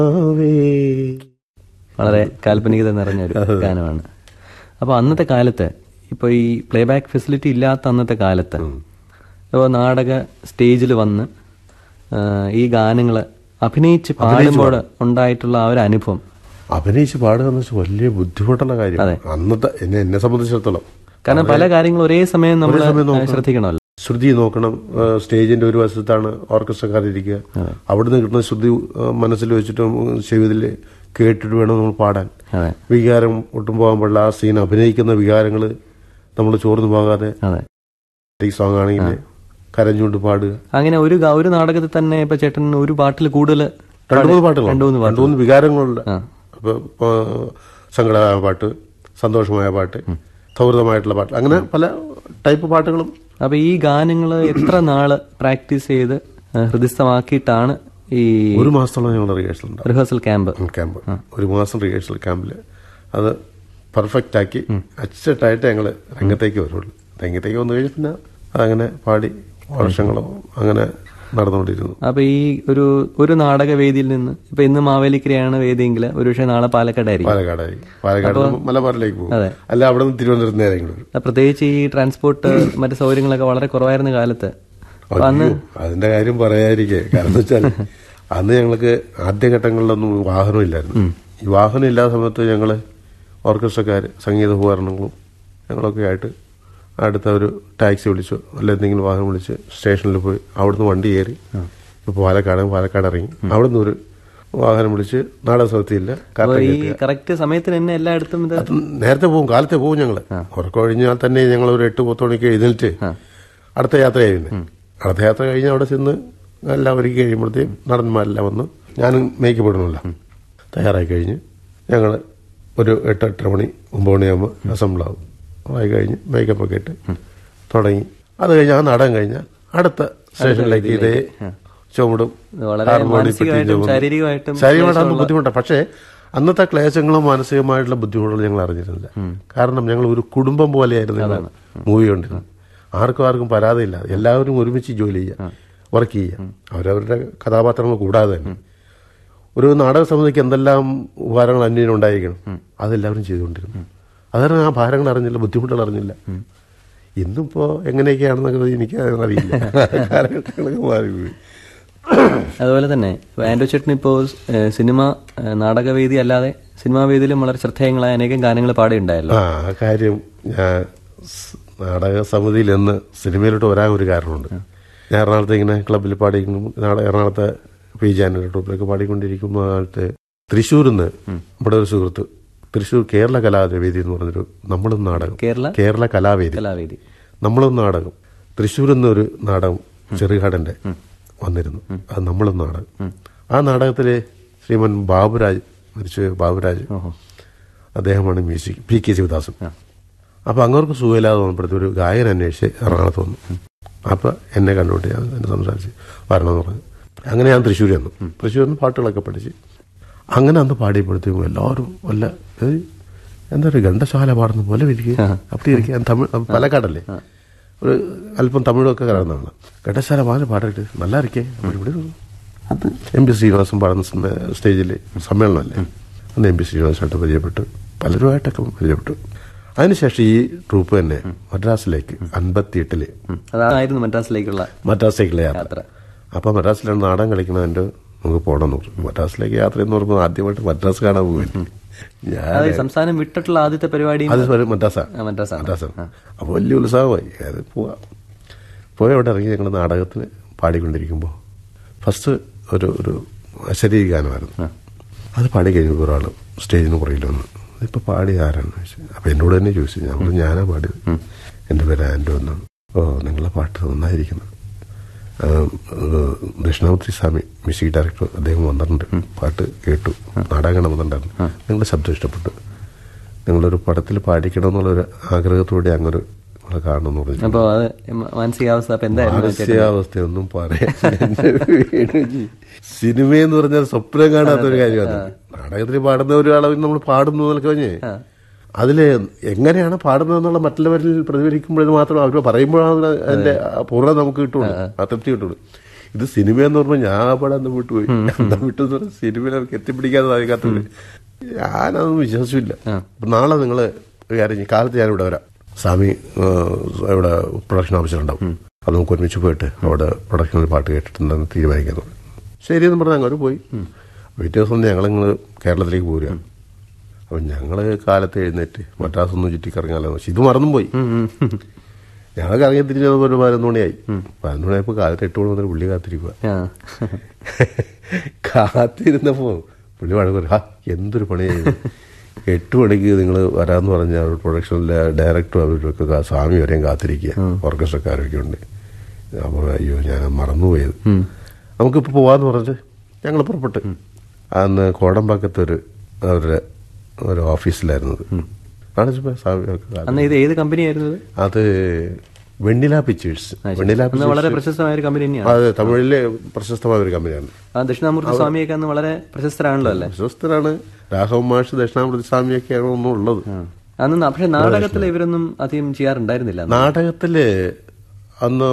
വളരെ കാൽപ്പനികത നിറഞ്ഞ ഒരു ഗാനമാണ് അപ്പോൾ അന്നത്തെ കാലത്ത് ഇപ്പോൾ ഈ പ്ലേബാക്ക് ഫെസിലിറ്റി ഇല്ലാത്ത അന്നത്തെ കാലത്ത് ഇപ്പോൾ നാടക സ്റ്റേജിൽ വന്ന് ആ, ഈ ഗാനങ്ങൾ അഭിനയിച്ച് പാടുമ്പോൾ ഉണ്ടായിട്ടുള്ള ആ ഒരു അനുഭവം അഭിനയിച്ച് പാടുക എന്ന് വെച്ചാൽ വലിയ ബുദ്ധിമുട്ടുള്ള കാര്യം അന്നത്തെ എന്നെ എന്നെ സംബന്ധിച്ചിടത്തോളം കാരണം പല കാര്യങ്ങളും ഒരേ സമയം നമ്മൾ ശ്രദ്ധിക്കണമല്ലോ ശ്രുതി നോക്കണം ആ, സ്റ്റേജിന്റെ ഒരു വശത്താണ് ഓർക്കസ്ട്രക്കാരിരിക്കുക അവിടുന്ന് കിട്ടുന്ന ശ്രുതി ആ, മനസ്സിൽ വെച്ചിട്ട് ചെവിതിൽ കേട്ടിട്ട് വേണം നമ്മൾ പാടാൻ അതെ വികാരം ഒട്ടും പോകാൻ പാടില്ല ആ സീൻ അഭിനയിക്കുന്ന വികാരങ്ങൾ നമ്മൾ ചോർന്നു പോകാതെ അതെ ഈ സോങ് ആണെങ്കിൽ കരഞ്ഞുകൊണ്ട് പാടുക അങ്ങനെ ഒരു ഗ- ഒരു നാടകത്തിൽ തന്നെ ഇപ്പൊ ചേട്ടൻ ഒരു പാട്ടിൽ കൂടുതൽ രണ്ടു മൂന്ന് പാട്ടുകളുണ്ട് രണ്ടു മൂന്ന് രണ്ടു മൂന്ന് വികാരങ്ങളുണ്ട് ആ. അപ്പൊ ഇപ്പൊ സങ്കടമായ പാട്ട് സന്തോഷമായ പാട്ട് സൗഹൃദമായിട്ടുള്ള പാട്ട് അങ്ങനെ പല ടൈപ്പ് പാട്ടുകളും അപ്പൊ ഈ ഗാനങ്ങൾ എത്ര നാള് പ്രാക്ടീസ് ചെയ്ത് ആ, ഹൃദിസ്ഥമാക്കിയിട്ടാണ് ഈ ഒരു മാസത്തോളം ഞങ്ങൾ റിഹേഴ്സൽ ഉണ്ടാവും റിഹേഴ്സൽ ക്യാമ്പ് ക്യാമ്പ് ഒരു മാസം റിഹേഴ്സൽ ക്യാമ്പിൽ അത് പെർഫെക്റ്റ് ആക്കി അച്ചട്ടായിട്ട് ഞങ്ങൾ രംഗത്തേക്ക് വരുള്ളൂ രംഗത്തേക്ക് വന്നു കഴിഞ്ഞാൽ പിന്നെ അതങ്ങനെ പാടി വർഷങ്ങളും അങ്ങനെ നടന്നുകൊണ്ടിരുന്നു അപ്പൊ ഈ ഒരു ഒരു നാടക വേദിയിൽ നിന്ന് ഇപ്പൊ ഇന്ന് മാവേലിക്കരയാണ് വേദിയെങ്കിൽ ഒരു പക്ഷേ നാളെ പാലക്കാടായിരിക്കും പാലക്കാടായി പാലക്കാട് നിന്ന് മലബാറിലേക്ക് പോകും അതെ. അല്ല അവിടെ നിന്ന് തിരുവനന്തപുരത്ത് നേരെ ഇങ്ങോട്ട് വരും ആ, പ്രത്യേകിച്ച് ഈ ട്രാൻസ്പോർട്ട് മറ്റു സൗകര്യങ്ങളൊക്കെ വളരെ കുറവായിരുന്ന കാലത്ത് അപ്പൊ അന്ന് അയ്യോ, അതിന്റെ കാര്യം പറയാതിരിക്കേ കാരണം വെച്ചാൽ അന്ന് ഞങ്ങൾക്ക് ആദ്യഘട്ടങ്ങളിലൊന്നും വാഹനം ഇല്ലായിരുന്നു ഈ വാഹനം ഇല്ലാത്ത സമയത്ത് ഞങ്ങള് ഓർക്കസ്ട്രക്കാർ സംഗീത ഉപകരണങ്ങളും ഞങ്ങളൊക്കെ ആയിട്ട് അടുത്ത ഒരു ടാക്സി വിളിച്ചു അല്ല എന്തെങ്കിലും വാഹനം വിളിച്ച് സ്റ്റേഷനിൽ പോയി അവിടുന്ന് വണ്ടി കയറി ഇപ്പോൾ പാലക്കാട് പാലക്കാട് ഇറങ്ങി അവിടുന്ന് ഒരു വാഹനം വിളിച്ച് നാടക സ്ഥലത്തില്ല അപ്പൊ ഈ കറക്റ്റ് സമയത്തിന് തന്നെ എല്ലായിടത്തും ഇത് അത് നേരത്തെ പോകും കാലത്തെ പോകും ഞങ്ങള് ഉറക്കം കഴിഞ്ഞാൽ തന്നെ ഞങ്ങൾ ഒരു എട്ട് പത്ത് മണിക്ക് എഴുന്നേറ്റ് അടുത്ത യാത്രയായിരുന്നു അടുത്ത യാത്ര കഴിഞ്ഞ് അവിടെ ചെന്ന് എല്ലാം ഒരുക്കി കഴിയുമ്പോഴത്തേക്കും നടന്മാരെല്ലാം വന്ന് ഞാനും മേക്കപ്പെടണമല്ലോ തയ്യാറായി കഴിഞ്ഞ് ഞങ്ങൾ ഒരു എട്ട് എട്ടര മണി ഒമ്പത് മണിയാകുമ്പോൾ അസംബിൾ ആവും ആയി കഴിഞ്ഞ് മേക്കപ്പ് ഒക്കെ ഇട്ട് തുടങ്ങി അത് കഴിഞ്ഞ് ആ നാടകം കഴിഞ്ഞാൽ അടുത്ത സ്റ്റേഷനിലേക്ക് ഇതേ ചുമടും വളരെ ഹാർമോണി പെട്ടി മാനസികമായിട്ടും ചുമന്ന് ശാരീരികമായിട്ടും ശാരീരികമായിട്ട് അന്ന് ബുദ്ധിമുട്ടാണ് പക്ഷേ അന്നത്തെ ക്ലേശങ്ങളും മാനസികമായിട്ടുള്ള ബുദ്ധിമുട്ടുകളും ഞങ്ങൾ അറിഞ്ഞിരുന്നില്ല കാരണം ഞങ്ങൾ ഒരു കുടുംബം പോലെയായിരുന്നു ഞങ്ങൾ മൂവി കണ്ടിരുന്നത് ആർക്കും ആർക്കും പരാതിയില്ല എല്ലാവരും ഒരുമിച്ച് ജോലി ചെയ്യുക വർക്ക് ചെയ്യുക അവരവരുടെ കഥാപാത്രങ്ങൾ കൂടാതെ തന്നെ ഒരു നാടക സമിതിക്ക് എന്തെല്ലാം ഉപകാരങ്ങൾ അന്വേഷണം ഉണ്ടായിരിക്കണം അതെല്ലാവരും ചെയ്തുകൊണ്ടിരുന്നു അതാണ് ആ ഭാരങ്ങൾ അറിഞ്ഞില്ല ബുദ്ധിമുട്ടുകൾ അറിഞ്ഞില്ല ഇന്നിപ്പോ എങ്ങനെയൊക്കെയാണെന്നൊക്കെ എനിക്ക് അറിയില്ല കാലഘട്ടങ്ങളൊക്കെ മാറിപ്പോയി അതുപോലെ തന്നെ ഇപ്പൊ ആൻഡ്രോ ചേട്ടൻ ഇപ്പോൾ സിനിമ ഏഹ്, നാടകവേദി അല്ലാതെ സിനിമാ വേദിയിലും വളരെ ശ്രദ്ധേയങ്ങളായ അനേകം ഗാനങ്ങൾ പാടിയുണ്ടായല്ലോ ആ ആ കാര്യം ഞാൻ സ് നാടക സമിതിയിൽ നിന്ന് സിനിമയിലോട്ട് വരാൻ ഒരു കാരണമുണ്ട് ഞാൻ എറണാകുളത്ത് ഇങ്ങനെ ക്ലബ്ബിൽ പാടിക്കും നാടക എറണാകുളത്തെ പി ജാനൽ ട്രൂപ്പിലൊക്കെ പാടിക്കൊണ്ടിരിക്കുന്ന കാലത്ത് തൃശ്ശൂരിൽ നിന്ന് നമ്മുടെ ഒരു സുഹൃത്ത് തൃശ്ശൂർ കേരള കലാവേദി എന്ന് പറഞ്ഞൊരു നമ്മളും നാടകം കേരള കേരള കലാവേദി കലാവേദി നമ്മളും നാടകം തൃശ്ശൂരിൽ നിന്ന് ഒരു നാടകം ചെറുകാടന്റെ വന്നിരുന്നു അത് നമ്മളും നാടകം ആ നാടകത്തിലെ ശ്രീമൻ ബാബുരാജ് മരിച്ചു ബാബുരാജ് അദ്ദേഹമാണ് മ്യൂസിക് പി കെ ശിവദാസൻ അപ്പൊ അങ്ങോട്ട് സുഖമില്ലാതെ വന്നപ്പോഴത്തെ ഒരു ഗായകൻ അന്വേഷിച്ച് എറണാകുളത്ത് വന്നു അപ്പൊ എന്നെ കണ്ടുകൊണ്ട് ഞാൻ എന്നെ സംസാരിച്ച് വരണമെന്ന് പറഞ്ഞു അങ്ങനെ ഞാൻ തൃശ്ശൂർ വന്നു തൃശ്ശൂരിൽ നിന്ന് പാട്ടുകളൊക്കെ പഠിച്ച് അങ്ങനെ അന്ന് പാടിയപ്പോഴത്തേക്കും എല്ലാവരും വല്ല ഏയ്, എന്താ ഒരു ഗണ്ഡശാല പാടുന്ന പോലെ ഇരിക്കുക അപ്പടി ഇരിക്കുക ഞാൻ തമിഴ് പാലക്കാടല്ലേ ഒരു അല്പം തമിഴൊക്കെ കലർന്നതാണ് ഗണ്ഡശാല പാല് പാടിയിട്ട് നല്ല ഇരിക്കേ അപ്പോൾ ഇവിടെ ഒരു അത് എം പി ശ്രീനിവാസൻ പാടുന്ന സമ- സ്റ്റേജിൽ സമ്മേളനമല്ലേ അന്ന് എം പി ശ്രീനിവാസമായിട്ട് പരിചയപ്പെട്ടു പലരുമായിട്ടൊക്കെ പരിചയപ്പെട്ടു അതിനുശേഷം ഈ ട്രൂപ്പ് തന്നെ മദ്രാസിലേക്ക് അൻപത്തിയെട്ടില് അതായിരുന്നു മദ്രാസിലേക്കുള്ള മദ്രാസിലേക്കുള്ള യാത്ര യാത്ര അപ്പൊ മദ്രാസിലാണ് നാടകം കളിക്കണതിന്റെ നമുക്ക് പോകണമെന്ന് പറഞ്ഞു മദ്രാസിലേക്ക് യാത്ര എന്ന് പറയുമ്പോൾ ആദ്യമായിട്ട് മദ്രാസ് കാണാൻ പോയി ഞാൻ അതായത് സംസ്ഥാനം വിട്ടിട്ടുള്ള ആദ്യത്തെ പരിപാടിയും അത് ഒരു മദ്രാസാ ആ, മദ്രാസാണ് മദ്രാസാണ് അപ്പോൾ വലിയ ഉത്സാഹമായി അത് പോവാം പോയി അവിടെ ഇറങ്ങി ഞങ്ങൾ നാടകത്തിന് പാടിക്കൊണ്ടിരിക്കുമ്പോൾ ഫസ്റ്റ് ഒരു ഒരു അശരീരി ഗാനമായിരുന്നു അത് പാടി കഴിഞ്ഞപ്പോൾ ഒരാൾ സ്റ്റേജിന് പുറകിൽ വന്നു ഇതിപ്പോൾ പാടി ആരാണ് ചോദിച്ചു അപ്പോൾ എന്നോട് തന്നെ ചോദിച്ചു ഞാൻ പറഞ്ഞു ഞാനാ പാടിയത് എൻ്റെ പേര് ആൻഡോ എന്നാണ് ഓ നിങ്ങളുടെ പാട്ട് നന്നായിരിക്കുന്നു ആ, ഏഹ്, ദക്ഷിണാമൂർത്തി സ്വാമി മ്യൂസിക് ഡയറക്ടർ അദ്ദേഹം വന്നിട്ടുണ്ട് പാട്ട് കേട്ടു നാടകം വന്നിട്ടുണ്ടായിരുന്നു നിങ്ങളുടെ ശബ്ദം ഇഷ്ടപ്പെട്ടു നിങ്ങളൊരു പടത്തിൽ പാടിക്കണമെന്നുള്ളൊരു ആഗ്രഹത്തോടെ അങ്ങൊരു നമ്മളെ കാണണമെന്ന് പറഞ്ഞു അപ്പൊ അത് മ- മാനസികാവസ്ഥ അപ്പൊ എന്തായിരുന്നു ചേട്ടൻ? മാനസികാവസ്ഥയൊന്നും പറയാൻ സിനിമയെന്ന് പറഞ്ഞാൽ സ്വപ്നം കാണാത്ത ഒരു കാര്യമാണ് നാടകത്തിൽ പാടുന്ന ഒരാളെ നമ്മൾ പാടുന്നു എന്നൊക്കെ പറഞ്ഞേ അതില് എങ്ങനെയാണ് പാടുന്നത് എന്നുള്ള മറ്റുള്ളവരിൽ പ്രതിഫലിക്കുമ്പോഴത് മാത്രം അവർ പറയുമ്പോഴാണ് അതിന്റെ ആ പൂർണ്ണത നമുക്ക് കിട്ടുള്ളൂ ആ തൃപ്തി കിട്ടുള്ളൂ ഇത് സിനിമ എന്ന് പറഞ്ഞാൽ ഞാൻ ആ പടം അന്ന് വിട്ടുപോയി എന്താ വിട്ടു സിനിമയിൽ അവർക്ക് എത്തിപ്പിടിക്കാതെ സാധിക്കാത്തത് ഞാനതൊന്നും വിശ്വസിച്ചില്ല അപ്പൊ നാളെ നിങ്ങള് ഒരു കാര്യം ചെയ്യ്. കാലത്ത് ഞാൻ ഇവിടെ വരാം സ്വാമി ആ, ഇവിടെ പ്രൊഡക്ഷൻ ഓഫീസിലുണ്ടാവും അത് നമുക്ക് ഒരുമിച്ച് പോയിട്ട് അവിടെ പ്രൊഡക്ഷനിൽ പാട്ട് കേട്ടിട്ടുണ്ടെന്ന് തീരുമാനിക്കാൻ പറഞ്ഞു ശരിയെന്ന് പറഞ്ഞ് അങ്ങോട്ട് പോയി പിറ്റേ ദിവസം ഞങ്ങളിങ്ങൾ കേരളത്തിലേക്ക് പോരുക അപ്പൊ ഞങ്ങള് കാലത്ത് എഴുന്നേറ്റ് മദ്രാസൊന്നും ചുറ്റിക്കറങ്ങാലോ എന്ന് വെച്ചു ഇത് മറന്നും പോയി ഞങ്ങൾ കറങ്ങി തിരിഞ്ഞത് ഒരു പതിനൊന്ന് മണിയായി പതിനൊന്ന് മണിയായപ്പോ കാലത്ത് എട്ട് മണി മുതൽ പുള്ളി കാത്തിരിക്കുക ആ. കാത്തിരുന്നപ്പോ പുള്ളി വഴക്ക് പറയും, "ഹാ എന്തൊരു പണിയായി എട്ട് മണിക്ക് നിങ്ങൾ വരാന്ന് പറഞ്ഞ അവർ പ്രൊഡക്ഷനിലെ ഡയറക്ടറും അവരൊക്കെ കാ- സ്വാമി വരെയും കാത്തിരിക്കുക ഓർക്കസ്ട്രക്കാരൊക്കെ ഉണ്ട് അപ്പോൾ അയ്യോ ഞാൻ മറന്നുപോയത് നമുക്കിപ്പോൾ പോവാന്ന് പറഞ്ഞിട്ട് ഞങ്ങൾ പുറപ്പെട്ട് അന്ന് കോടമ്പാക്കത്തൊരു അവരുടെ ഒരു ഓഫീസിലായിരുന്നത് അവിടെ ചെന്നപ്പോ സ്വാമി അവർക്ക് കാ- അന്ന് ഇത് ഏത് കമ്പനി ആയിരുന്നു ഇത്? അത് വെണ്ണില പിക്ചേഴ്സ് വെണ്ണില അന്ന് വളരെ പിക്ചേഴ്സ് പ്രശസ്തമായ ഒരു കമ്പനി തന്നെയാണ് അത് തമിഴിലെ പ്രശസ്തമായ ഒരു കമ്പനിയാണ് ആ ദക്ഷിണാമൂർത്തി സ്വാമിയൊക്കെ അന്ന് വളരെ പ്രശസ്തരാണല്ലോ അല്ലേ വിശ്വസ്തരാണ് രാഘവ മാഷ് ദക്ഷിണാമൃതി സ്വാമിയൊക്കെയാണ് ഒന്നും ഉള്ളത് ആ. അന്ന് ന- പക്ഷെ നാടകത്തിൽ ഇവരൊന്നും അധികം ചെയ്യാറുണ്ടായിരുന്നില്ല അന്ന്. നാടകത്തില് അന്ന്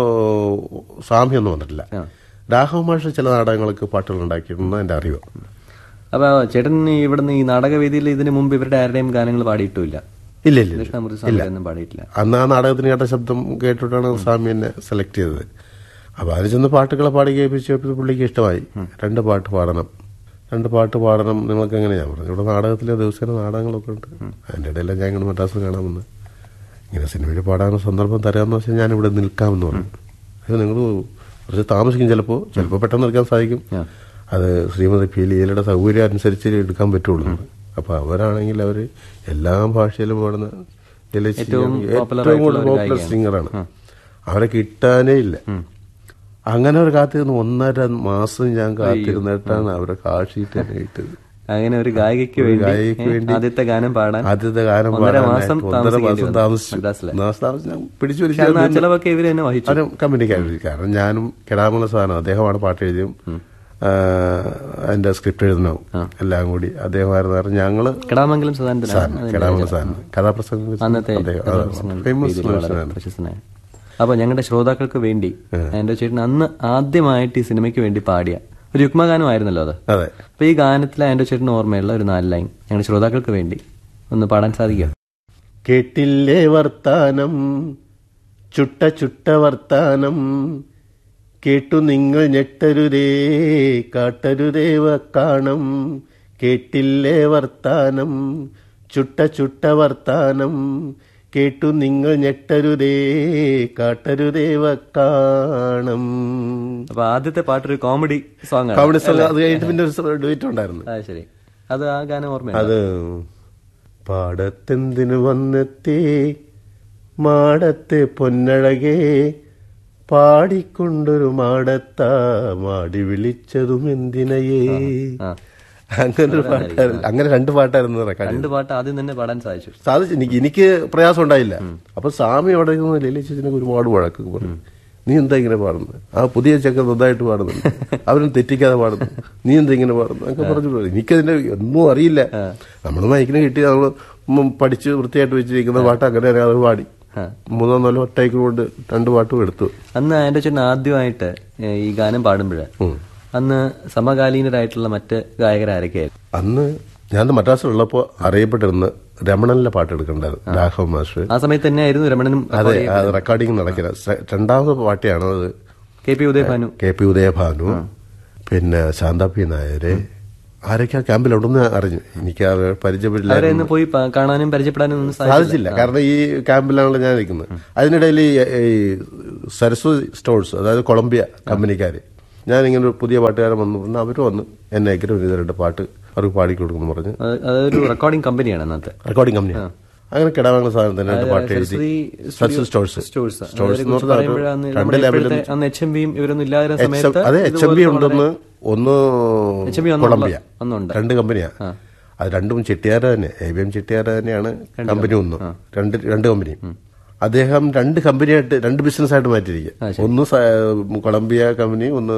സ്വാമി ഒന്നും വന്നിട്ടില്ല ആ. രാഘവ മാഷ് ചില നാടകങ്ങൾക്ക് പാട്ടുകൾ ഉണ്ടാക്കിയിട്ടുണ്ടെന്ന് എന്റെ അറിവ് അപ്പൊ ചേട്ടൻ ഈ ഇവിടുന്ന് ഈ നാടകവേദിയിൽ ഇതിനു മുമ്പ് ഇവരുടെ ആരുടെയും ഗാനങ്ങൾ പാടിയിട്ടുമില്ല ഇല്ല ഇല്ല ഇല്ല. ദക്ഷിണാമൂർത്തി സ്വാമി ഒന്നും പാടിയിട്ടില്ല അന്ന് ആ നാടകത്തിന് കേട്ട ശബ്ദം കേട്ടിട്ടാണ് സ്വാമി എന്നെ സെലക്ട് ചെയ്തത് അപ്പൊ അതിൽ ചെന്ന് പാട്ടുകളെ പാടി കേൾപ്പിച്ചപ്പോൾ പുള്ളിക്ക് ഇഷ്ടമായി രണ്ട് പാട്ട് പാടണം രണ്ട് പാട്ട് പാടണം നിങ്ങൾക്ക് എങ്ങനെ ഞാൻ പറഞ്ഞു ഇവിടെ നാടകത്തിലെ ദിവസേന നാടകങ്ങളൊക്കെ ഉണ്ട് അതിൻ്റെ ഇടയിലാണ് ഞാൻ ഇങ്ങനെ മദ്രാസ് കാണാമെന്ന് ഇങ്ങനെ സിനിമയിൽ പാടാനുള്ള സന്ദർഭം തരാമെന്ന് വെച്ചാൽ ഞാൻ ഇവിടെ നിൽക്കാമെന്ന് പറഞ്ഞു അത് നിങ്ങൾ കുറച്ച് താമസിക്കും ചിലപ്പോൾ ചിലപ്പോൾ പെട്ടെന്ന് എടുക്കാൻ സാധിക്കും ആ. അത് ശ്രീമതി പി ലീലയുടെ സൗകര്യം അനുസരിച്ച് എടുക്കാൻ പറ്റുള്ളൂ അപ്പൊ അവരാണെങ്കിൽ അവര് എല്ലാ ഭാഷയിലും പാടുന്ന ചില ഏറ്റവും ഏറ്റവും popular കൂടുതൽ ആയിട്ടുള്ള ഒരു പോപ്പുലർ ഗായികയാണ്. സിംഗറാണ് അവരെ കിട്ടാനേ ഇല്ല അങ്ങനെ ഒരു കാത്തിരുന്ന് ഒന്നര മാസം ഞാൻ കാത്തിരുന്നിട്ടാണ് അവരെ കാശിട്ട് എന്നെ കിട്ടത് അങ്ങനെ ഒരു ഗായികയ്ക്ക് ഒരു വേണ്ടി ഗായികയ്ക്ക് ഏ, വേണ്ടി ആദ്യത്തെ ഗാനം പാടാൻ ആദ്യത്തെ ഗാനം ഒന്നര പാടാനായിട്ട് മാസം ഒന്നര താമസിക്കേണ്ടി മാസം വന്നു താമസിച്ചു മദ്രാസിലെ. മാസം താമസിച്ച് ഞാൻ പിടിച്ചു പക്ഷെ അന്ന് ആ വലിച്ചു ചെലവൊക്കെ ഇവര് തന്നെ വഹിച്ചു അവരും കമ്പനിക്കാരി കാരണം ഞാനും കെടാമുള്ള സാധനം അദ്ദേഹമാണ് പാട്ട് എഴുതിയും ആ, അതിന്റെ സ്ക്രിപ്റ്റ് എഴുതണവും എല്ലാം കൂടി അദ്ദേഹമായിരുന്നു കാരണം ഞങ്ങള് കിടാമംഗലം സദാനന്ദനാണ് സാധനം അതിന്റെ കെടാമുള്ള രാജാവ്. സാധനം കഥാപ്രസംഗം അന്നത്തെ അദ്ദേഹം കഥാപ്രസംഗം ഫേമസ് രീതിയിൽ വളരെ പ്രശസ്തനായ അപ്പൊ ഞങ്ങളുടെ ശ്രോതാക്കൾക്ക് വേണ്ടി എന്റെ ചേട്ടൻ അന്ന് ആദ്യമായിട്ട് ഈ സിനിമയ്ക്ക് വേണ്ടി പാടിയ ഒരു യുഗ്മഗാനമായിരുന്നല്ലോ അത് അതെ അപ്പൊ ഈ ഗാനത്തിലെ എന്റെ ചേട്ടന് ഓർമ്മയുള്ള ഒരു നാല് ലൈൻ ഞങ്ങളുടെ ശ്രോതാക്കൾക്ക് വേണ്ടി ഒന്ന് പാടാൻ സാധിക്കും കേട്ടില്ലേ വർത്താനം ചുട്ട ചുട്ട വർത്താനം കേട്ടു നിങ്ങൾ ഞെട്ടരുതേ കാട്ടരുതേ വക്കാണം കേട്ടില്ലേ വർത്താനം ചുട്ട ചുട്ട വർത്താനം കേട്ടു നിങ്ങൾ ഞെട്ടരുതേ കാട്ടരുതേ വക്കാണം അപ്പൊ ആദ്യത്തെ പാട്ടൊരു കോമഡി സോങ് ആണ് കോമഡി സോങ് അത് കഴിഞ്ഞിട്ട് പിന്നെ ഒരു ഡുവറ്റ് ഉണ്ടായിരുന്നു ആ ശരി അത് ആ ഗാനം ഓർമ്മയുണ്ട് അത് പാടത്തെന്തിനു വന്നെത്തി മാടത്തെ പൊന്നഴകേ പാടിക്കൊണ്ടൊരു മാടത്ത മാടി വിളിച്ചതും എന്തിനയേ ആ. അങ്ങനെ ഒരു പാട്ടായിരുന്നു അങ്ങനെ രണ്ട് പാട്ടായിരുന്നു റെക്കോർഡ് രണ്ട് പാട്ട് ആദ്യം തന്നെ പാടാൻ സാധിച്ചു സാധിച്ചു എനിക്ക് എനിക്ക് പ്രയാസം ഉണ്ടായില്ല അപ്പൊ സ്വാമി അവിടെ ഇരുന്ന് ലലിച്ചതിനൊക്കെ ഒരുപാട് വഴക്ക് പറഞ്ഞു നീ എന്താ ഇങ്ങനെ പാടുന്നത് ആ പുതിയ ചെക്കൻ നന്നായിട്ട് പാടുന്നുണ്ട് അവരും തെറ്റിക്കാതെ പാടുന്നു നീ എന്താ ഇങ്ങനെ പാടുന്നു എന്നൊക്കെ പറഞ്ഞു പോയി. എനിക്കതിന്റെ ഒന്നും അറിയില്ല നമ്മൾ മൈക്കിന് കിട്ടി നമ്മൾ പഠിച്ച് വൃത്തിയായിട്ട് വെച്ചിരിക്കുന്ന പാട്ട് അങ്ങനെ അത് പാടി ആ. മൂന്നോ നാലോ ഒറ്റയ്ക്ക് കൊണ്ട് രണ്ട് പാട്ടും എടുത്തു അന്ന് എന്റെ ചേട്ടൻ ആദ്യമായിട്ട് ഏ, ഈ ഗാനം പാടുമ്പോഴ് അന്ന് സമകാലീനരായിട്ടുള്ള മറ്റ് ഗായകരാരൊക്കെയായിരുന്നു അന്ന് ഞാൻ മദ്രാസിലുള്ളപ്പോ അറിയപ്പെട്ടിരുന്ന രമണനിലെ പാട്ട് എടുക്കണ്ടായിരുന്നു രാഘവ മാസ്റ്റർ ആ സമയത്ത് തന്നെയായിരുന്നു രമണനും അതെ അത് റെക്കോർഡിംഗ് നടക്കുന്നത് സെ- രണ്ടാമത്തെ പാട്ടിയാണ് അത് K P Udayabhanu K P Udayabhanu പിന്നെ ശാന്ത പി നായര് ആരൊക്കെ ആ ക്യാമ്പിൽ ഉണ്ടെന്ന് അറിഞ്ഞു എനിക്ക് ആ പരിചയപ്പെട്ടില്ല അവരെ ഇന്ന് പോയി പ- കാണാനും പരിചയപ്പെടാനും ഒന്നും സാധിച്ചില്ല സാധിച്ചില്ല കാരണം ഈ ക്യാമ്പിലാണല്ലോ ഞാൻ നിൽക്കുന്നത് അതിനിടയിൽ ഈ ഈ സരസ്വതി സ്റ്റോഴ്സ് അതായത് കൊളംബിയ കമ്പനിക്കാര് ഞാൻ ഇങ്ങനെ ഒരു പുതിയ പാട്ടുകാരൻ വന്നു പിന്നെ അവർ വന്ന് എന്നെ അയക്കിട്ട് ഒരു രണ്ട് പാട്ട് അവർക്ക് പാടിക്കൊടുക്കുന്നു പറഞ്ഞ് അത് അതൊരു റെക്കോർഡിംഗ് കമ്പനിയാണ് അന്നത്തെ റെക്കോർഡിംഗ് കമ്പനിയാണ് അങ്ങനെ കിടാവാങ്ങുന്ന സാധനം തന്നെ രണ്ട് പാട്ട് എഴുതി Saraswathi Saraswathi stores stores stores എന്ന് പറഞ്ഞാൽ പറയുമ്പോഴാണ് അത് നമ്മുടെ രണ്ട് ലെവലിൽ ഇപ്പോഴത്തെ അന്ന് എച്ച് എം ബിയും ഇവരൊന്നും ഇല്ലാതെ എച്ച് എം- സമയത്ത് അതെ എച്ച് എം ബി ഉണ്ടെന്ന് ഒന്ന് HMB ഒന്നുള്ള- കൊളംബിയ ഒന്നുണ്ട്. രണ്ട് കമ്പനിയാ അത് രണ്ടും ചെട്ടിയാര തന്നെ എ ബി എം ചെട്ടിയാര തന്നെയാണ് കമ്പനി ഒന്നും രണ്ട് രണ്ട് കമ്പനിയും അദ്ദേഹം രണ്ട് കമ്പനിയായിട്ട് രണ്ട് ബിസിനസ് ആയിട്ട് മാറ്റിയിരിക്കുക ഒന്ന് സ- കൊളംബിയ കമ്പനി ഒന്ന്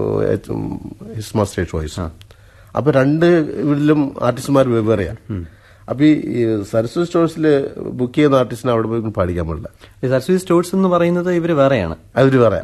ഹിസ്മ സ്റ്റേറ്റ് വോയിസ് അപ്പൊ രണ്ട് ഇതിലും ആർട്ടിസ്റ്റ്മാർ വെവ്വേറെയാ അപ്പൊ ഈ സരസ്വതി സ്റ്റോഴ്സിൽ ബുക്ക് ചെയ്യുന്ന ആർട്ടിസ്റ്റിനെ അവിടെ പോയി പാടിക്കാൻ പാടില്ല ഈ സരസ്വതി സ്റ്റോഴ്സ് എന്ന് പറയുന്നത് ഇവര് വേറെയാണ് അവര് പറയാം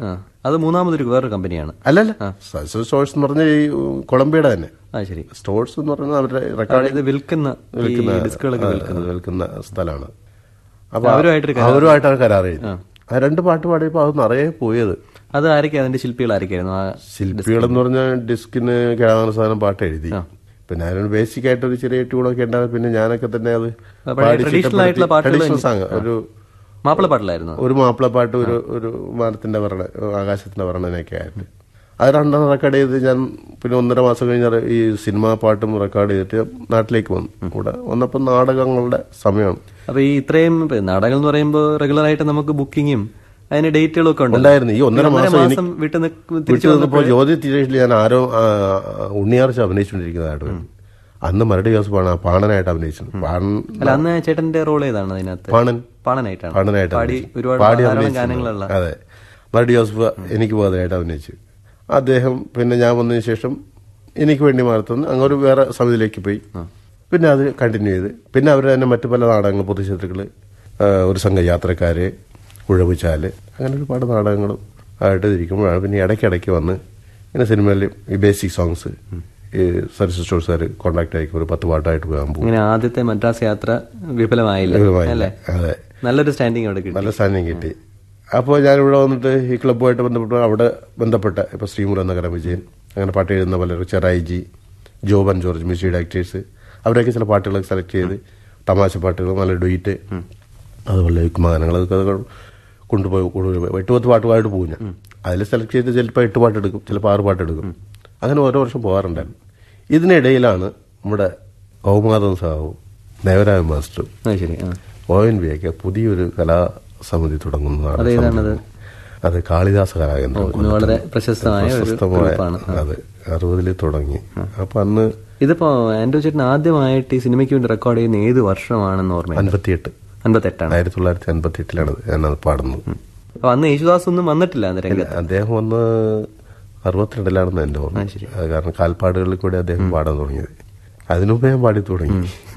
അത് മൂന്നാമതൊരു വേറൊരു കമ്പനിയാണ് അല്ലല്ല സക്സസ് സ്റ്റോഴ്സ് എന്ന് പറഞ്ഞ ഈ കൊളംബിയയുടെ തന്നെ ആ ശരി സ്റ്റോഴ്സ് എന്ന് പറയുന്നത് അവരുടെ റെക്കോർഡ് അതായത് വിൽക്കുന്ന ഈ ഡിസ്കുകളൊക്കെ വിൽക്കുന്നത് വിൽക്കുന്ന സ്ഥലമാണ് അപ്പൊ അവരുമായിട്ടൊരു അവരുമായിട്ടാണ് കരാർ എഴുതി ആ രണ്ട് പാട്ട് പാടിയപ്പോൾ അത് നിറയെ പോയത് അത് ആരൊക്കെ അതിന്റെ ശില്പികൾ ആരൊക്കെയായിരുന്നു ആ ശില്പികൾ എന്ന് പറഞ്ഞാൽ ഡിസ്കിന് കേടാകുന്ന സാധനം പാട്ട് എഴുതി പിന്നെ അതിനൊരു ബേസിക് ആയിട്ട് ഒരു ചെറിയ ട്യൂണൊക്കെ ഉണ്ടാവും പിന്നെ ഞാനൊക്കെ തന്നെ അത് പാടി traditional ആയിട്ടുള്ള പാട്ടുകൾ ട്രഡീഷണൽ സോങ് ഒരു മാപ്പിള പാട്ടിലായിരുന്നു ഒരു മാപ്പിളപ്പാട്ട് ഒരു ഒരു മാനത്തിന്റെ വർണ്ണ ആകാശത്തിന്റെ വർണ്ണനയൊക്കെ ആയിട്ട് അത് രണ്ടെണ്ണം റെക്കോർഡ് ചെയ്ത് ഞാൻ പിന്നെ ഒന്നര മാസം കഴിഞ്ഞ ഈ സിനിമാ പാട്ടും റെക്കോർഡ് ചെയ്തിട്ട് നാട്ടിലേക്ക് വന്നു ഇവിടെ വന്നപ്പോൾ നാടകങ്ങളുടെ സമയമാണ് അപ്പൊ ഈ ഇത്രയും ഇപ്പൊ നാടകങ്ങൾ എന്ന് പറയുമ്പോൾ റെഗുലർ ആയിട്ട് നമുക്ക് ബുക്കിങ്ങും അതിന് ഡേറ്റുകളും ഒക്കെ ഉണ്ട് ഉണ്ടായിരുന്നു ഈ ഒന്നര മാസം എനിക്ക് മാസം വിട്ട് നിക്ക് വിട്ടു തിരിച്ചു നിന്നപ്പോൾ ജ്യോതി തിരേഷിൽ ഞാൻ ആരോ ആ, ഉണ്ണിയാർച്ച അഭിനയിച്ചുകൊണ്ടിരിക്കുന്നതായിട്ട് വന്നു. അന്ന് മരടി ജോസഫാണ് ആ പാണനായിട്ട് അഭിനയിച്ചത് പാണൻ അല്ല അന്ന് ചേട്ടന്റെ റോൾ ഏതാണ് അതിനകത്ത് പാണൻ പാണനായിട്ടാണ് പാണനായിട്ട് പാടി അഭിനയിച്ചു. ഒരുപാട് പാടി ധാരാളം അഭിനയിച്ചു. ഗാനങ്ങളുള്ള അതെ മരടി ജോസഫ് എനിക്ക് ബോധനായിട്ട് അഭിനയിച്ചു അദ്ദേഹം പിന്നെ ഞാൻ വന്നതിന് ശേഷം എനിക്ക് വേണ്ടി മാറത്തുനിന്ന് അങ്ങ് ഒരു വേറെ സമിതിയിലേക്ക് പോയി പിന്നെ അത് കണ്ടിന്യൂ ചെയ്ത് പിന്നെ അവർ തന്നെ മറ്റു പല നാടകങ്ങൾ പൊതുശത്രുക്കള് ഒരു സംഘ യാത്രക്കാര് ഉഴവുചാല് അങ്ങനെ ഒരുപാട് നാടകങ്ങളും ആയിട്ട് ഇരിക്കുമ്പോഴാണ് പിന്നെ ഇടയ്ക്കിടയ്ക്ക് വന്ന് ഇങ്ങനെ സിനിമയിൽ ഈ ബേസിക് സോങ്സ് ഈ സർവീസ് സ്റ്റോഴ്സുകാർ കോൺടാക്ട് ആയിരിക്കും ഒരു പത്ത് പാട്ടായിട്ട് പോകാൻ പോകും ഇങ്ങനെ ആദ്യത്തെ മദ്രാസ് യാത്ര വിഫലമായില്ല അല്ലേ അതെ നല്ലൊരു സ്റ്റാൻഡിങ് അവിടെ കിട്ടി നല്ല സ്ഥാനം കിട്ടി അപ്പോൾ ഞാനിവിടെ വന്നിട്ട് ഈ ക്ലബ്ബുമായിട്ട് ബന്ധപ്പെട്ട് അവിടെ ബന്ധപ്പെട്ട ഇപ്പോൾ ശ്രീമുര നഗരം വിജയൻ അങ്ങനെ പാട്ട് എഴുതുന്ന പലരും ചെറായിജി ജോബൻ ജോർജ് മ്യൂസിക് ഡയറക്ടേഴ്സ് അവരൊക്കെ ചില പാട്ടുകളൊക്കെ സെലക്ട് ചെയ്ത് തമാശ പാട്ടുകൾ നല്ല ഡുയിറ്റ് അതുപോലെ യുഗ്മഗാനങ്ങൾ അതൊക്കെ അതൊക്കെ കൊണ്ടുപോയി കൊണ്ടുപോയി എട്ട് പത്ത് പാട്ടുമായിട്ട് പോകും ഞാൻ അതിൽ സെലക്ട് ചെയ്ത് ചിലപ്പോൾ എട്ട് പാട്ട് എടുക്കും ചിലപ്പോൾ ആറ് പാട്ട് എടുക്കും അങ്ങനെ ഓരോ വർഷം പോകാറുണ്ടായിരുന്നു ഇതിനിടയിലാണ് നമ്മുടെ കൗമാദം സാഹുവും ദേവരായ മാസ്റ്ററും അത് ശരി ആ ഒ എൻ വി ഒക്കെ പുതിയൊരു കലാസമിതി തുടങ്ങുന്നതാണ് അതേതാണത്? അത് കാളിദാസ കലാകേന്ദ്രം ഇന്ന് വളരെ പ്രശസ്തമായ ഒരു പ്രശസ്തമായ ഗ്രൂപ്പാണ് അത് അറുപതിൽ തുടങ്ങി അപ്പൊ അന്ന് ഇതിപ്പോ ആൻഡ്രോ ചേട്ടൻ ആദ്യമായിട്ട് ഈ സിനിമയ്ക്ക് വേണ്ടി റെക്കോർഡ് ചെയ്യുന്ന ഏത് വർഷമാണെന്ന് ഓർമ്മ അൻപത്തിയെട്ട് അൻപത്തെട്ടാണ് ആയിരത്തി തൊള്ളായിരത്തി അൻപത്തി എട്ടിലാണ് ഞാനത് പാടുന്നത് അപ്പൊ അന്ന് യേശുദാസ് ഒന്നും വന്നിട്ടില്ല അന്ന് രംഗത്ത് അദ്ദേഹം വന്ന് അറുപത്തിരണ്ടിലാണെന്ന് എന്റെ ഓർമ്മ അത് കാരണം കാൽപ്പാടുകളിൽ കൂടി അദ്ദേഹം പാടാൻ തുടങ്ങിയത് അതിനുമുമ്പ് ഞാൻ പാടി തുടങ്ങി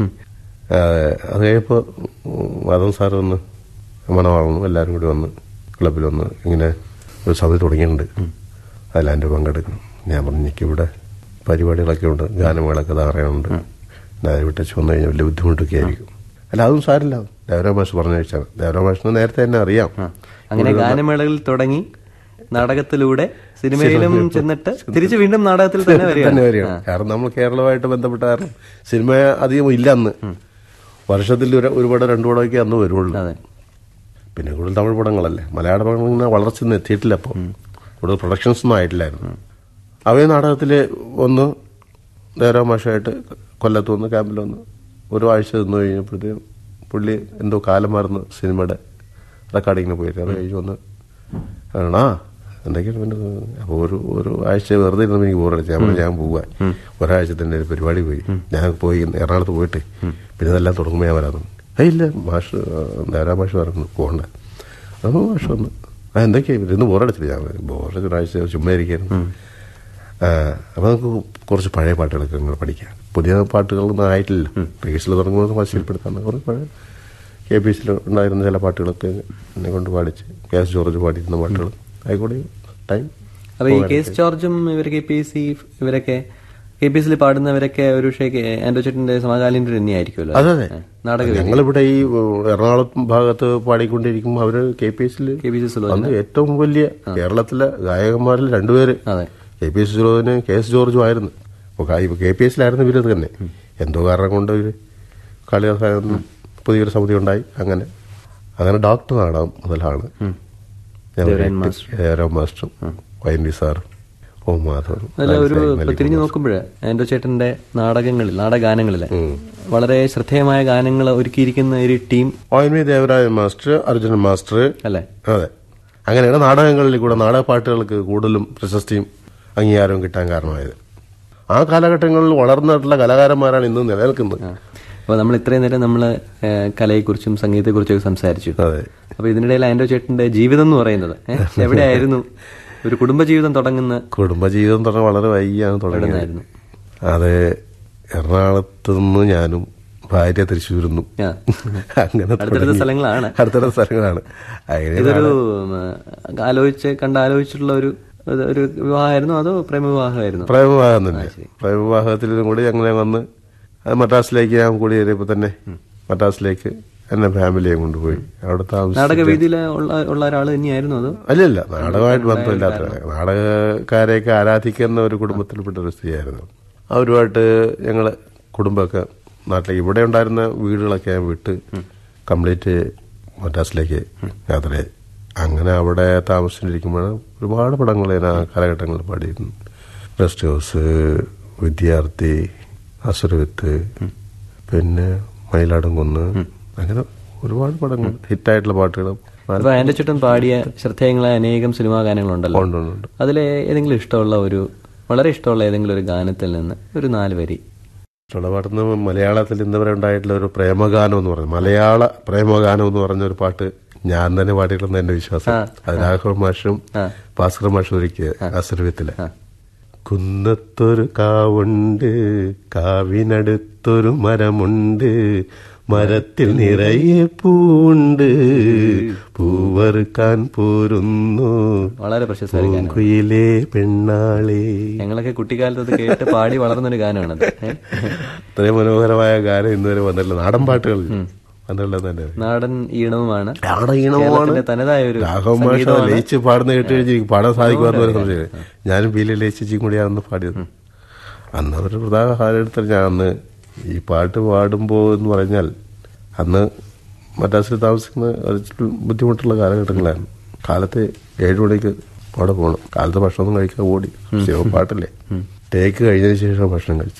ആ, അത് കഴിഞ്ഞപ്പോൾ മാധവൻ സാർ വന്ന് മണവാളനും എല്ലാവരും കൂടി വന്ന് ക്ലബിൽ വന്ന് ഇങ്ങനെ ഒരു സമിതി തുടങ്ങിയിട്ടുണ്ട് അതിലെൻ്റെ പങ്കെടുക്കണം ഞാൻ പറഞ്ഞു എനിക്കിവിടെ പരിപാടികളൊക്കെ ഉണ്ട് ഗാനമേളൊക്കെ ധാരാളമുണ്ട് ഞാൻ വിട്ടച്ച് വന്നു കഴിഞ്ഞാൽ വലിയ ബുദ്ധിമുട്ടൊക്കെ ആയിരിക്കും അല്ല അതും സാരില്ല ദേവരാ മാഷ് പറഞ്ഞ വെച്ചാണ് ദേവരാ മാഷിന് നേരത്തെ തന്നെ അറിയാം അങ്ങനെ ഗാനമേളകളിൽ തുടങ്ങി നാടകത്തിലൂടെ സിനിമയിലും ചെന്നിട്ട് തിരിച്ച് വീണ്ടും നാടകത്തിൽ തന്നെ തന്നെ വരികയാണ് വരികയാണ് കാരണം നമ്മൾ കേരളമായിട്ട് ബന്ധപ്പെട്ട കാരണം സിനിമ അധികം ഇല്ല അന്ന് വർഷത്തിൽ ഒരു ഒരു പടം രണ്ടു പടമൊക്കെ അന്ന് വരുള്ളൂ അതെ പിന്നെ കൂടുതൽ തമിഴ് പടങ്ങളല്ലേ മലയാള പടങ്ങൾ ഇങ്ങനെ വളർച്ചയൊന്നും എത്തിയിട്ടില്ല അപ്പോൾ കൂടുതൽ പ്രൊഡക്ഷൻസ് ഒന്നും ആയിട്ടില്ലായിരുന്നു അവയെ നാടകത്തിൽ ഒന്ന് ദേവരാ മാഷായിട്ട് കൊല്ലത്ത് വന്ന് ക്യാമ്പിൽ വന്ന് ഒരു ആഴ്ച നിന്ന് കഴിഞ്ഞപ്പോഴത്തേക്കും പുള്ളി എന്തോ കാലം മാറുന്ന സിനിമയുടെ റെക്കോർഡിങ്ങിന് പോയിട്ട് അത് കഴിഞ്ഞ് വന്ന് ആണാ എന്തൊക്കെയാണ് പിന്നെ അപ്പോൾ ഒരു ഒരു ആഴ്ച വെറുതെ ഇരുന്ന് എനിക്ക് ബോറടിച്ചു ഞാൻ പറഞ്ഞു, ഞാൻ പോവാൻ ഒരാഴ്ചത്തിൻ്റെ ഒരു പരിപാടി പോയി ഞാൻ പോയി എറണാകുളത്ത് പോയിട്ട് പിന്നെ ഇതെല്ലാം തുടങ്ങുമ്പോൾ ഞാൻ വരാമെന്ന് ഏയ് ഇല്ല മാഷ് ദേവരാ മാഷ് പറഞ്ഞു പോകണ്ട അപ്പോൾ മാഷ് വന്നു ആ എന്തൊക്കെയാ ഇന്ന് ബോറടിച്ചില്ല ഞാൻ ബോറടിച്ച ഒരാഴ്ച ചുമ്മാ ഇരിക്കുന്നു അപ്പോൾ നമുക്ക് കുറച്ച് പഴയ പാട്ടുകളൊക്കെ ഇങ്ങനെ പഠിക്കാം പുതിയ പാട്ടുകളൊന്നും ആയിട്ടില്ല റീസിൽ തുടങ്ങുമ്പോൾ പരിശീലപ്പെടുത്താൻ കുറേ പഴയ കെ പി സിയിൽ ഉണ്ടായിരുന്ന ചില പാട്ടുകളൊക്കെ എന്നെ കൊണ്ട് പാടിച്ച് കെ എസ് ജോർജ് പാടിയിരുന്ന പാട്ടുകൾ ആയിക്കോട്ടെ ടൈം അപ്പൊ ഈ കേസ് ജോർജും ഇവർ കെ പി എസ് സി ഇവരൊക്കെ കെ പി എസിൽ പാടുന്നവരൊക്കെ ഒരു പക്ഷേ ആൻഡ്രോ ചേട്ടന്റെ സമകാലീനർ തന്നെയായിരിക്കുമല്ലോ അതെ അതെ നാടക ഞങ്ങളിവിടെ ഈ എറണാകുളം ഭാഗത്ത് പാടിക്കൊണ്ടിരിക്കുമ്പോൾ അവര് കെ പി എസിൽ കെ പി സി സുലോ അന്ന് ഏറ്റവും വലിയ കേരളത്തിലെ ഗായകന്മാരിൽ രണ്ടുപേര് അതെ കെ പി എസ് സുലോന് കെ എസ് ജോർജും ആയിരുന്നു അപ്പോൾ കെ പി എസിലായിരുന്നു ഇവര് തന്നെ എന്തോ കാരണം കൊണ്ട് ഇവര് കളിയാസായ പുതിയൊരു സമിതി ഉണ്ടായി അങ്ങനെ അങ്ങനെ ഡോക്ടർ നാടകം മുതലാണ് ഞാൻ ദേവരായൻ ഒരു ദേവരായൻ മാസ്റ്ററും വൈൻ വി സാറും ഓ മാധവനും അല്ല ഒരു ഇപ്പൊ തിരിഞ്ഞു നോക്കുമ്പോൾ ആൻഡ്രോ ചേട്ടന്റെ നാടകങ്ങളിൽ നാടകഗാനങ്ങളിലെ വളരെ ശ്രദ്ധേയമായ ഗാനങ്ങൾ ഒരുക്കിയിരിക്കുന്ന ഒരു ടീം വൈൻ V Devarajan master Arjunan master അല്ലേ അതെ അങ്ങനെയാണ് നാടകങ്ങളിൽ കൂടെ നാടക പാട്ടുകൾക്ക് കൂടുതലും പ്രശസ്തിയും അംഗീകാരവും കിട്ടാൻ കാരണമായത് ആ കാലഘട്ടങ്ങളിൽ വളർന്നിട്ടുള്ള കലാകാരന്മാരാണ് ഇന്ന് നിലനിൽക്കുന്നത് അപ്പൊ നമ്മൾ ഇത്രയും നേരം നമ്മൾ കലയെക്കുറിച്ചും സംഗീതത്തെക്കുറിച്ചും സംസാരിച്ചു അതെ അപ്പൊ ഇതിനിടയിൽ ആൻഡ്രോ ചേട്ടന്റെ ജീവിതം എന്ന് പറയുന്നത് ഏ, എവിടെയായിരുന്നു ഒരു കുടുംബജീവിതം തുടങ്ങുന്ന കുടുംബജീവിതം തുടങ്ങി വളരെ വൈകിയാണ് തുടങ്ങിയത് എവിടുന്നായിരുന്നു? അത് എറണാകുളത്ത് നിന്ന് ഞാനും ഭാര്യ തൃശ്ശൂരുന്നു ആ. അങ്ങനെ അടുത്തടുത്ത തുടങ്ങി. സ്ഥലങ്ങളാണ്. അടുത്തടുത്ത സ്ഥലങ്ങളാണ് അങ്ങനെ ഇതൊരു ഉം, ആലോചിച്ച് കണ്ട് ആലോചിച്ചിട്ടുള്ള ഒരു ഒരു- ഒരു വിവാഹമായിരുന്നു അതോ പ്രേമവിവാഹമായിരുന്നു പ്രേമവിവാഹം തന്നെ പ്രേമവിവാഹത്തിലും കൂടി ഞങ്ങളെ വന്ന് അത് മദ്രാസിലേക്ക് ഞാൻ കൂടി കയറിയപ്പോൾ തന്നെ മദ്രാസിലേക്ക് എന്നെ ഫാമിലിയെ കൊണ്ടുപോയി അവിടെ താമസിച്ചു നാടകവേദിയിൽ ഉള്ള ഉള്ള ഒരാൾ തന്നെയായിരുന്നു അതോ അല്ലല്ല നാടകമായിട്ട് ബന്ധമില്ലാത്ത നാടകക്കാരെയൊക്കെ ആരാധിക്കുന്ന ഒരു കുടുംബത്തിൽപ്പെട്ട ഒരു സ്ത്രീയായിരുന്നു അവരുമായിട്ട് ഞങ്ങൾ കുടുംബമൊക്കെ നാട്ടിലേക്ക് ഇവിടെ ഉണ്ടായിരുന്ന വീടുകളൊക്കെ ഞാൻ വിട്ട് കംപ്ലീറ്റ് മദ്രാസിലേക്ക് യാത്രയായി അങ്ങനെ അവിടെ താമസിച്ചിരിക്കുമ്പോൾ ഒരുപാട് പടങ്ങൾ ഞാൻ ആ കാലഘട്ടങ്ങളിൽ പാടിയിരുന്നു റെസ്റ്റ് ഹൗസ് വിദ്യാർത്ഥി അസുരവിത്ത് പിന്നെ മയിലാടും കുന്ന് അങ്ങനെ ഒരുപാട് പടങ്ങൾ ഹിറ്റായിട്ടുള്ള പാട്ടുകളും അപ്പൊ എന്റെ ചുറ്റും പാടിയ ശ്രദ്ധേയങ്ങളായ അനേകം സിനിമാ ഗാനങ്ങളുണ്ടല്ലോ ഉണ്ട്, ഉണ്ട്, ഉണ്ട്. അതിലെ ഏതെങ്കിലും ഇഷ്ടമുള്ള ഒരു വളരെ ഇഷ്ടമുള്ള ഏതെങ്കിലും ഒരു ഗാനത്തിൽ നിന്ന് ഒരു നാല് വരി ചുളപാടുന്ന മലയാളത്തിൽ ഇന്ന് വരെ ഉണ്ടായിട്ടുള്ള ഒരു പ്രേമഗാനം എന്ന് പറഞ്ഞു മലയാള പ്രേമഗാനം എന്ന് പറഞ്ഞ ഒരു പാട്ട് ഞാൻ തന്നെ പാടിയിട്ടുണ്ടെന്ന് എന്റെ വിശ്വാസം അത് രാഘവ മാഷും ഭാസ്കർ മാഷും ഒരുക്കിയ അസുരവിത്തിലെ കുന്നത്തൊരു കാവുണ്ട് കാവിനടുത്തൊരു മരമുണ്ട് മരത്തിൽ നിറയെ പൂവുണ്ട് പൂവറുക്കാൻ പോരുന്നു വളരെ പ്രശസ്ത ഒരു ഗാനം കുയിലേ പെണ്ണാളേ ഞങ്ങളൊക്കെ കുട്ടിക്കാലത്ത് അത് കേട്ട് പാടി വളർന്നൊരു ഗാനമാണത് ഏ? ഇത്രയും മനോഹരമായ ഗാനം ഇന്നുവരെ വന്നിട്ടില്ല നാടൻ പാട്ടുകൾ വന്നിട്ടുള്ളത് തന്നെ നാടൻ ഈണവുമാണ് നാടൻ ഈണമാണ് കേരളത്തിന്റെ തനതായ ഒരു രാഘവ മാഷ ലയിച്ച് പാടുന്ന കേട്ട് കഴിഞ്ഞ് എനിക്ക് പാടാൻ സാധിക്കുമെന്ന് വരെ സംശയം ഞാനും ബീലി ലയിച്ചും കൂടിയാണെന്ന് പാടിയത് അന്ന് ഒരു പ്രധാന കാലഘട്ടത്തിൽ ഞാൻ അന്ന് ഈ പാട്ട് പാടുമ്പോൾ എന്ന് പറഞ്ഞാൽ അന്ന് മദ്രാസിൽ താമസിക്കുന്ന ഒരു ഇച്ചിരി ബുദ്ധിമുട്ടുള്ള കാലഘട്ടങ്ങളായിരുന്നു കാലത്ത് ഏഴു മണിക്ക് അവിടെ പോകണം കാലത്ത് ഭക്ഷണമൊന്നും കഴിക്കാൻ ഓടി ശിവ പാട്ടല്ലേ ടേക്ക് കഴിഞ്ഞതിന് ശേഷം ഭക്ഷണം കഴിച്ചു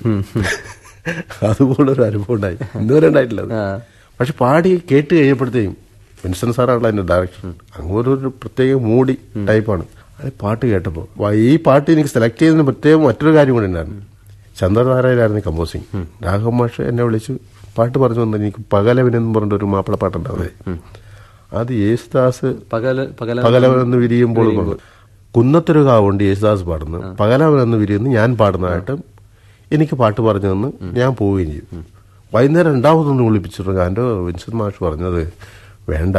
അതുപോലൊരു അനുഭവം ഉണ്ടായി ഇന്നുവരെ ഉണ്ടായിട്ടില്ല അത്. ആ. പക്ഷെ പാടി കേട്ട് കഴിഞ്ഞപ്പോഴത്തേക്കും വിൻസൻ സാറാണല്ലോ അതിന്റെ ഡയറക്ഷൻ അങ്ങനെ ഒരു പ്രത്യേക മൂടി ടൈപ്പാണ് അത് പാട്ട് കേട്ടപ്പോൾ ഈ പാട്ട് എനിക്ക് സെലക്ട് ചെയ്തതിന് പ്രത്യേകം മറ്റൊരു കാര്യം കൂടി ഉണ്ടായിരുന്നു ചന്ദ്രനാരായണായിരുന്നു കമ്പോസിങ് രാഘവ മാഷ് എന്നെ വിളിച്ചു പാട്ട് പറഞ്ഞു തന്നെ എനിക്ക് പകലവനെന്ന് പറഞ്ഞിട്ട് ഒരു മാപ്പിള പാട്ടുണ്ടാവേ അത് യേശുദാസ് പകല് പകല പകലവനെന്ന് വിരിയുമ്പോൾ കുന്നത്തൊരു കാവുണ്ട് യേശുദാസ് പാടുന്നു പകലവനെന്ന് വിരിയുന്നു ഞാൻ പാടുന്നതായിട്ട് എനിക്ക് പാട്ട് പറഞ്ഞു തന്ന് ഞാൻ പോവുകയും ചെയ്യും വൈകുന്നേരം രണ്ടാമതൊന്ന് വിളിപ്പിച്ചിട്ടുണ്ട് എൻ്റെ വിൻസെന്റ് മാഷ് പറഞ്ഞത് വേണ്ട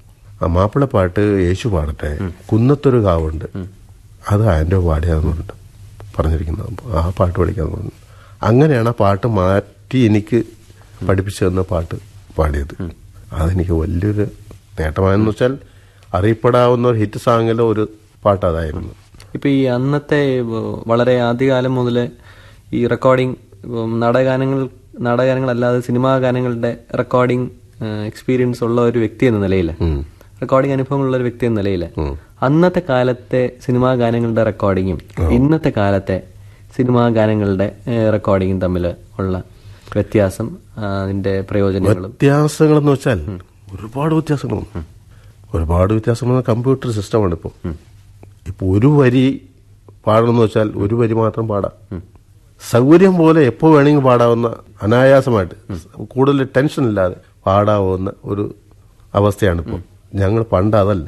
ആ മാപ്പിള പാട്ട് യേശു പാടട്ടെ കുന്നത്തൊരു കാവുണ്ട് അത് അതിൻ്റെ പാടിയാന്ന് പറഞ്ഞിട്ട് പറഞ്ഞിരിക്കുന്നത് അപ്പോൾ ആ പാട്ട് പഠിക്കാന്ന് പറഞ്ഞു അങ്ങനെയാണ് ആ പാട്ട് മാറ്റി എനിക്ക് പഠിപ്പിച്ചു തന്ന പാട്ട് പാടിയത് അതെനിക്ക് വലിയൊരു നേട്ടമായെന്ന് വെച്ചാൽ അറിയപ്പെടാവുന്ന ഒരു ഹിറ്റ് സാങ്ങിലെ ഒരു പാട്ട് അതായിരുന്നു ഇപ്പൊ ഈ അന്നത്തെ ഏഹ്, വളരെ ആദ്യകാലം മുതല് ഈ റെക്കോർഡിംഗ് നാടകഗാനങ്ങൾ നാടകഗാനങ്ങളല്ലാതെ സിനിമാ ഗാനങ്ങളുടെ റെക്കോർഡിംഗ് എക്സ്പീരിയൻസ് ഉള്ള ഒരു വ്യക്തി എന്ന നിലയിൽ റെക്കോർഡിംഗ് അനുഭവമുള്ള ഒരു വ്യക്തി എന്ന നിലയിൽ അന്നത്തെ കാലത്തെ സിനിമാ ഗാനങ്ങളുടെ റെക്കോർഡിങ്ങും ഇന്നത്തെ കാലത്തെ സിനിമാ ഗാനങ്ങളുടെ റെക്കോർഡിങ്ങും തമ്മിൽ ഉള്ള വ്യത്യാസം ആ, അതിന്റെ പ്രയോജനങ്ങളും വ്യത്യാസങ്ങളെന്ന് വെച്ചാൽ ഒരുപാട് വ്യത്യാസങ്ങളുണ്ട് ഒരുപാട് വ്യത്യാസങ്ങൾ കമ്പ്യൂട്ടർ സിസ്റ്റമാണ് ഇപ്പോൾ ഇപ്പോൾ ഒരു വരി പാടണമെന്ന് വെച്ചാൽ ഒരു വരി മാത്രം പാടാം സൗകര്യം പോലെ എപ്പോൾ വേണമെങ്കിൽ പാടാവുന്ന അനായാസമായിട്ട് കൂടുതൽ ടെൻഷൻ ഇല്ലാതെ പാടാവുന്ന ഒരു അവസ്ഥയാണ് ഇപ്പോൾ ഞങ്ങൾ പണ്ട് അതല്ല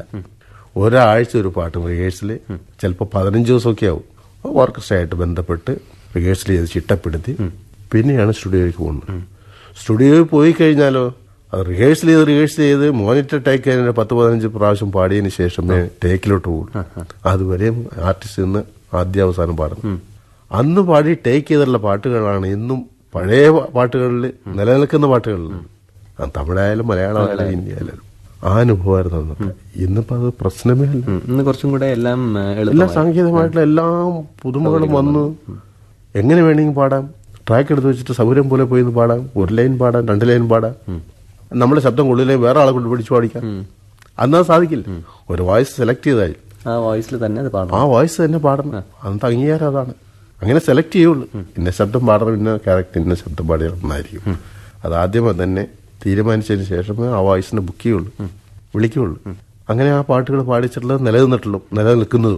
ഒരാഴ്ച ഒരു പാട്ട് റിഹേഴ്സൽ ചിലപ്പോൾ പതിനഞ്ച് ദിവസമൊക്കെ ആവും ഓർക്കസ്ട്രയായിട്ട് ബന്ധപ്പെട്ട് റിഹേഴ്സൽ ചെയ്ത് ചിട്ടപ്പെടുത്തി പിന്നെയാണ് സ്റ്റുഡിയോയിലേക്ക് പോകുന്നത് സ്റ്റുഡിയോയിൽ പോയി കഴിഞ്ഞാലോ അത് റിഹേഴ്സൽ ചെയ്ത് റിഹേഴ്സൽ ചെയ്ത് മോണിറ്റർ ടേക്ക് കഴിഞ്ഞ പത്ത് പതിനഞ്ച് പ്രാവശ്യം പാടിയതിന് ശേഷമേ ടേക്കിലോട്ട് പോകും അതുവരെയും ആർട്ടിസ്റ്റ് നിന്ന് ആദ്യ അവസാനം പാടണം അന്ന് പാടി ടേക്ക് ചെയ്തിട്ടുള്ള പാട്ടുകളാണ് ഇന്നും പഴയ പാട്ടുകളിൽ നിലനിൽക്കുന്ന പാട്ടുകളിൽ ആ തമിഴായാലും മലയാളമായാലും ഹിന്ദി ആയാലും ആ അനുഭവമായിരുന്നു അന്നത്തെ ഇന്നിപ്പോ അത് പ്രശ്നമേ അല്ല ഉം, ഇന്ന് കുറച്ചും കൂടെ എല്ലാം ആ, എല്ലാ എളുപ്പമായി സാങ്കേതികമായിട്ടുള്ള എല്ലാ പുതുമകളും വന്നു എങ്ങനെ വേണമെങ്കിൽ പാടാം ട്രാക്ക് എടുത്ത് വെച്ചിട്ട് സൗകര്യം പോലെ പോയി നിന്ന് പാടാം ഒരു ലൈൻ പാടാം രണ്ട് ലൈൻ പാടാം നമ്മുടെ ശബ്ദം കൊള്ളില്ലേ വേറെ ആളെ കൊണ്ട് പിടിച്ചു പാടിക്കാം അന്നത് സാധിക്കില്ല ഒരു വോയിസ് സെലക്ട് ചെയ്തായി ആ വോയിസിൽ തന്നെ അത് പാടണം ആ വോയിസ് തന്നെ പാടണം അന്നത്തെ അംഗീകാരം അതാണ് അങ്ങനെ സെലക്ട് ചെയ്യുള്ളൂ ഇന്ന ശബ്ദം പാടണം ഇന്ന ക്യാരക്ടർ ഇന്ന ശബ്ദം പാടിയാൽ നന്നായിരിക്കും അത് ആദ്യമേ തന്നെ തീരുമാനിച്ചതിന് ശേഷമേ ആ വോയിസിനെ ബുക്ക് ചെയ്യുള്ളൂ വിളിക്കുള്ളൂ അങ്ങനെ ആ പാട്ടുകൾ പാടിച്ചിട്ടുള്ളത് നിലനിന്നിട്ടുള്ളൂ നിലനിൽക്കുന്നതും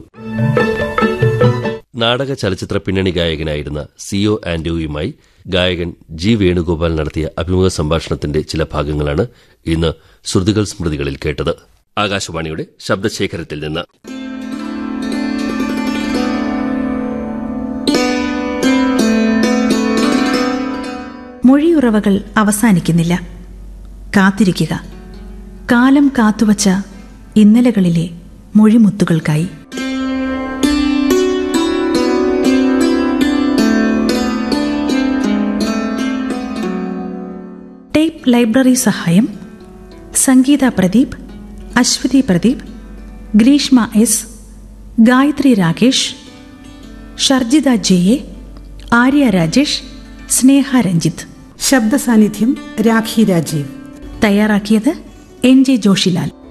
നാടക ചലച്ചിത്ര പിന്നണി ഗായകനായിരുന്ന സിഒ ആന്റോയുമായി ഗായകൻ ജി വേണുഗോപാൽ നടത്തിയ അഭിമുഖ സംഭാഷണത്തിന്റെ ചില ഭാഗങ്ങളാണ് ഇന്ന് ശ്രുതികൾ സ്മൃതികളിൽ കേട്ടത് ആകാശവാണിയുടെ ശബ്ദശേഖരത്തിൽ നിന്ന് മൊഴിയുറവകൾ അവസാനിക്കുന്നില്ല കാത്തിരിക്കുക കാലം കാത്തുവച്ച ഇന്നലകളിലെ മൊഴിമുത്തുകൾക്കായി ടേപ്പ് ലൈബ്രറി സഹായം Sangeetha Pradeep Aswathy Pradeep Greeshma S Gayathri Rakesh Sharjitha J A Arya Rajesh Sneha Ranjith ശബ്ദ സാന്നിധ്യം രാഖി രാജീവ് തയ്യാറാക്കിയത് എൻ ജെ ജോഷിലാൽ